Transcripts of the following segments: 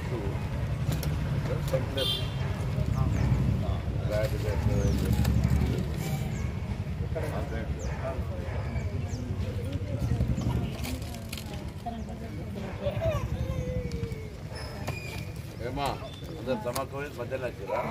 to సెంట్లెస్ ఏమా అందరు సమకమే మధ్యలో వచ్చిరా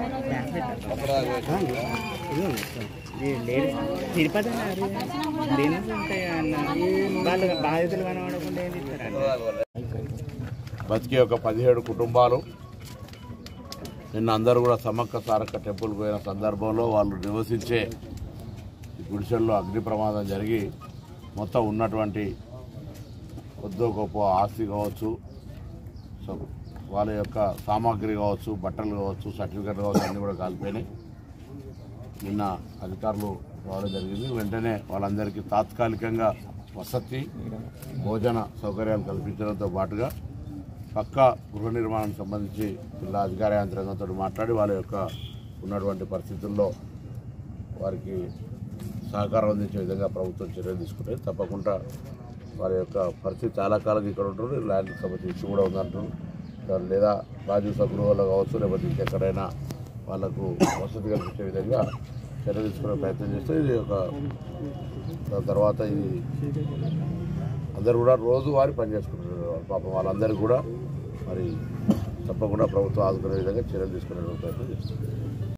తిరుపతి బిజినెస్ ఉంటాయి అన్న వాళ్ళు బాధితులు కనబడకుండా ఏం ఇస్తారండి బతికే ఒక పదిహేడు కుటుంబాలు నిన్న అందరూ కూడా సమ్మక్క సారక్క టెంపుల్ పోయిన సందర్భంలో వాళ్ళు నివసించే ఈ గుడిసెల్లో అగ్ని ప్రమాదం జరిగి మొత్తం ఉన్నటువంటి కొద్దో గొప్ప ఆస్తి కావచ్చు సో వాళ్ళ యొక్క సామాగ్రి కావచ్చు బట్టలు కావచ్చు సర్టిఫికెట్ కావచ్చు అన్నీ కూడా కాలిపోయినాయి నిన్న అధికారులు రావడం జరిగింది వెంటనే వాళ్ళందరికీ తాత్కాలికంగా వసతి భోజన సౌకర్యాలు కల్పించడంతో పాటుగా పక్క గృహ నిర్మాణానికి సంబంధించి జిల్లా అధికార యంత్రాంగంతో మాట్లాడి వాళ్ళ యొక్క ఉన్నటువంటి పరిస్థితుల్లో వారికి సహకారం అందించే విధంగా ప్రభుత్వం చర్యలు తీసుకుంటుంది తప్పకుండా వారి యొక్క పరిస్థితి చాలా కాలం ఇక్కడ ఉంటారు ల్యాండ్ సంబంధించి ఇష్యూ కూడా ఉందంటారు దాని లేదా రాజీవ్ సగృహంలో కావచ్చు లేకపోతే ఇంకెక్కడైనా వాళ్ళకు వసతి కల్పించే విధంగా చర్య తీసుకునే ప్రయత్నం చేస్తే ఇది ఒక దాని తర్వాత ఇది అందరూ కూడా రోజువారీ పనిచేసుకుంటున్నారు పాపం వాళ్ళందరూ కూడా మరి తప్పకుండా ప్రభుత్వం ఆదుకునే విధంగా చర్యలు తీసుకునే ప్రయత్నం చేస్తుంది